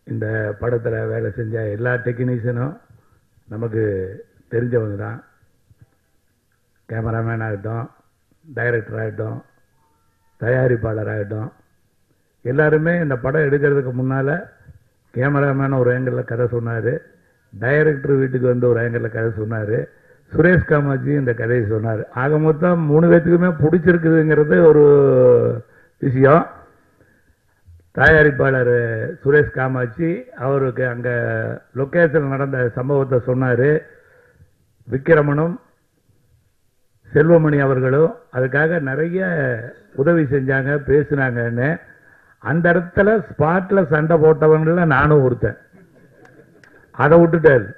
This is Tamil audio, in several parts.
இந்த படத்தில் வேலை செஞ்ச எல்லா டெக்னீஷியனும் நமக்கு தெரிஞ்சவங்க தான் கேமராமேன் ஆகட்டும் டைரக்டர் ஆகட்டும் தயாரிப்பாளர் ஆகட்டும் எல்லாருமே இந்த படம் எடுக்கிறதுக்கு முன்னால் கேமராமேன் ஒரு ஆங்கிளில் கதை சொன்னார் டைரக்டர் வீட்டுக்கு வந்து ஒரு ஆங்கிளில் கதை சொன்னார் சுரேஷ் காமாட்சி இந்த கதையை சொன்னார் ஆக மொத்தம் மூணு பேத்துக்குமே பிடிச்சிருக்குதுங்கிறது ஒரு விஷயம் தயாரிப்பாளர் சுரேஷ் காமாட்சி அவருக்கு அங்கே லொக்கேஷன் நடந்த சம்பவத்தை சொன்னார் விக்கிரமனும் செல்வமணி அவர்களும் அதுக்காக நிறைய உதவி செஞ்சாங்க பேசினாங்கன்னு அந்த இடத்துல ஸ்பாட்ல சண்டை போட்டவங்கள நானும் ஒருத்தன் அதை விட்டுட்டாரு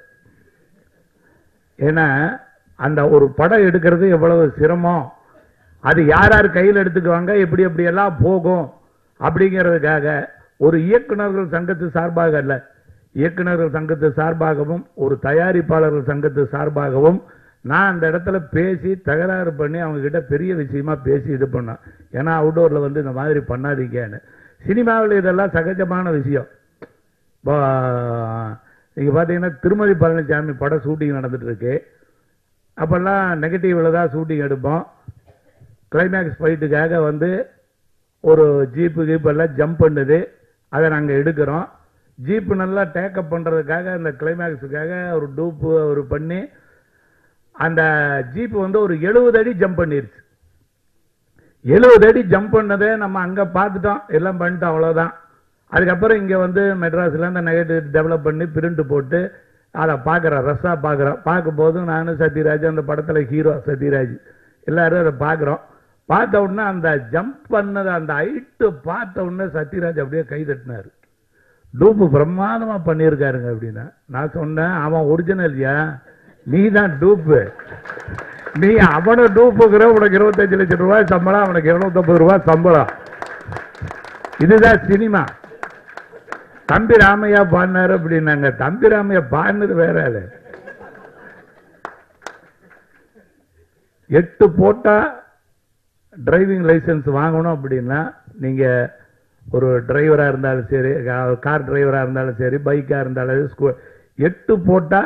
ஏன்னா அந்த ஒரு படம் எடுக்கிறது எவ்வளவு சிரமம் அது யார் யார் கையில் எடுத்துக்குவாங்க எப்படி எப்படி எல்லாம் போகும் அப்படிங்கிறதுக்காக ஒரு இயக்குனர்கள் சங்கத்து சார்பாக அல்ல இயக்குனர்கள் சங்கத்து சார்பாகவும் ஒரு தயாரிப்பாளர்கள் சங்கத்து சார்பாகவும் நான் அந்த இடத்துல பேசி தகராறு பண்ணி அவங்க கிட்ட பெரிய விஷயமா பேசி இது பண்ணேன் ஏன்னா அவுட்டோர்ல வந்து இந்த மாதிரி பண்ணாதீங்கன்னு சினிமாவில் இதெல்லாம் சகஜமான விஷயம் இப்போ நீங்க பாத்தீங்கன்னா திருமதி பழனிசாமி படம் ஷூட்டிங் நடந்துட்டு இருக்கு அப்பெல்லாம் நெகட்டிவ்ல தான் ஷூட்டிங் எடுப்போம் கிளைமேக்ஸ் ஃபைட்டுக்காக வந்து ஒரு ஜீப்பு கீப் எல்லாம் ஜம்ப் பண்ணுது அதை நாங்கள் எடுக்கிறோம் ஜீப்பு நல்லா டேக்கப் பண்ணுறதுக்காக அந்த கிளைமேக்ஸுக்காக ஒரு டூப்பு ஒரு பண்ணி அந்த ஜீப் வந்து ஒரு எழுபது அடி ஜம்ப் பண்ணிருச்சு எழுபது அடி ஜம்ப் பண்ணதே நம்ம அங்கே பார்த்துட்டோம் எல்லாம் பண்ணிட்டோம் அவ்வளோதான் அதுக்கப்புறம் இங்கே வந்து மெட்ராஸில் அந்த நெகட்டிவ் டெவலப் பண்ணி பிரிண்ட் போட்டு அதை பார்க்குறோம் ரஸ்ஸாக பார்க்குறோம் பார்க்கும்போது நானும் சத்யராஜ் அந்த படத்தில் ஹீரோ சத்யராஜ் எல்லாரும் அதை பார்க்குறோம் பார்த்த உடனே அந்த ஜம்ப் பண்ணது அந்த ஹைட்டு பார்த்த உடனே சத்யராஜ் அப்படியே கை தட்டினார் டூப்பு பிரமாதமா பண்ணியிருக்காருங்க அப்படின்னா நான் சொன்னேன் அவன் ஒரிஜினல்யா நீ தான் டூப்பு நீ அவனை டூப்புங்கிற உனக்கு இருபத்தஞ்சு லட்சம் ரூபாய் சம்பளம் அவனுக்கு இருநூத்தம்பது ரூபாய் சம்பளம் இதுதான் சினிமா தம்பி ராமையா பாடினாரு அப்படின்னாங்க தம்பி ராமையா பாடினது வேற ஆளு எட்டு போட்டா டிரைவிங் லைசென்ஸ் வாங்கணும் அப்படின்னா நீங்க ஒரு டிரைவரா இருந்தாலும் சரி கார் டிரைவரா இருந்தாலும் சரி பைக்கா இருந்தாலும் ஸ்கூ எட்டு போட்டா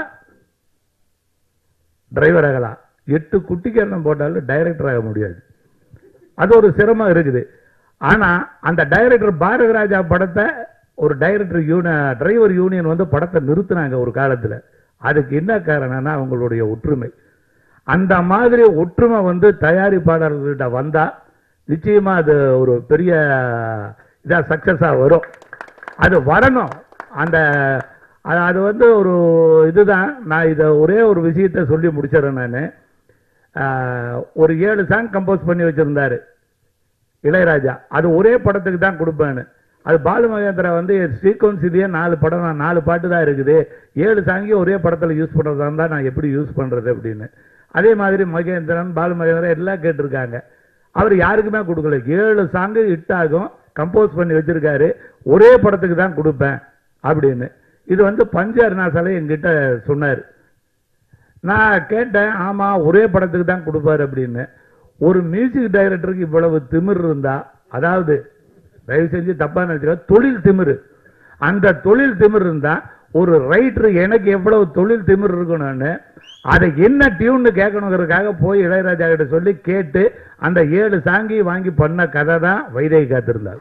டிரைவர் ஆகலாம் எட்டு குட்டிக்கரணம் போட்டாலும் டைரக்டர் ஆக முடியாது அது ஒரு சிரமம் இருக்குது ஆனா அந்த டைரக்டர் பாரதிராஜா படத்தை ஒரு டைரக்டர் யூனியன் டிரைவர் யூனியன் வந்து படத்தை நிறுத்தினாங்க ஒரு காலத்துல அதுக்கு என்ன காரணம்னா அவங்களுடைய ஒற்றுமை அந்த மாதிரி ஒற்றுமை வந்து தயாரிப்பாளர்கள்ட்ட வந்தா நிச்சயமா அது ஒரு பெரிய இதா சக்சஸா வரும் அது வரணும் அந்த அது அது வந்து ஒரு இதுதான் நான் இதை ஒரே ஒரு விஷயத்த சொல்லி முடிச்சிடறேன் நான் ஒரு ஏழு சாங் கம்போஸ் பண்ணி வச்சிருந்தாரு இளையராஜா அது ஒரே படத்துக்கு தான் கொடுப்பேன்னு அது பாலு மகேந்திரா வந்து சீக்வன்ஸ் இதே நாலு படம் தான் நாலு பாட்டு தான் இருக்குது ஏழு சாங்கியும் ஒரே படத்தில் யூஸ் பண்ணுறதா இருந்தால் நான் எப்படி யூஸ் பண்ணுறது அப்படின்னு அதே மாதிரி மகேந்திரன் பாலு மகேந்திரன் எல்லாம் கேட்டிருக்காங்க அவர் யாருக்குமே கொடுக்கல ஏழு சாங்கு ஹிட் ஆகும் கம்போஸ் பண்ணி வச்சிருக்காரு ஒரே படத்துக்கு தான் கொடுப்பேன் அப்படின்னு இது வந்து பஞ்ச அருணாசலை என்கிட்ட சொன்னார் நான் கேட்டேன் ஆமா ஒரே படத்துக்கு தான் கொடுப்பாரு அப்படின்னு ஒரு மியூசிக் டைரக்டருக்கு இவ்வளவு திமிர் இருந்தா அதாவது தயவு செஞ்சு தப்பா நினைச்சுக்க தொழில் திமிரு அந்த தொழில் திமிர் இருந்தா ஒரு ரைட்டர் எனக்கு எவ்வளவு தொழில் திமிர் இருக்கணும்னு அதை என்ன டியூன்னு கேட்கணுங்கிறதுக்காக போய் இளையராஜா கிட்ட சொல்லி கேட்டு அந்த ஏழு சாங்கி வாங்கி பண்ண கதை தான் வைதேகி காத்திருந்தார்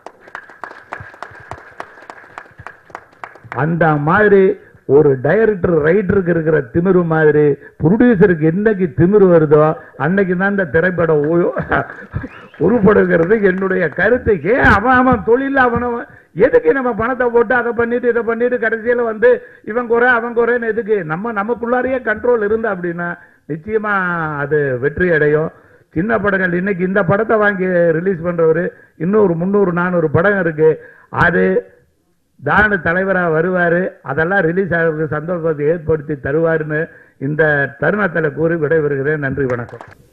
அந்த மாதிரி ஒரு டைரக்டர் ரைட்டருக்கு இருக்கிற திமிரு மாதிரி ப்ரொடியூசருக்கு என்னைக்கு திமிரு வருதோ அன்னைக்கு தான் இந்த திரைப்படம் உ- உருப்படுகிறது என்னுடைய கருத்து ஏன் அவன் அவன் தொழில் அவனும் எதுக்கு நம்ம பணத்தை போட்டு அதை பண்ணிட்டு இதை பண்ணிட்டு கடைசியில வந்து இவன் குறை அவன் குறைன்னு எதுக்கு நம்ம நமக்குள்ளாரையே கண்ட்ரோல் இருந்தா அப்படின்னா நிச்சயமா அது வெற்றி அடையும் சின்ன படங்கள் இன்னைக்கு இந்த படத்தை வாங்கி ரிலீஸ் பண்றவரு இன்னும் ஒரு முந்நூறு நானூறு படம் இருக்கு அது தானு தலைவரா வருவாரு அதெல்லாம் ரிலீஸ் ஆகிறதுக்கு சந்தர்ப்பத்தை ஏற்படுத்தி தருவாருன்னு இந்த தருணத்தில் கூறி விடைபெறுகிறேன் நன்றி வணக்கம்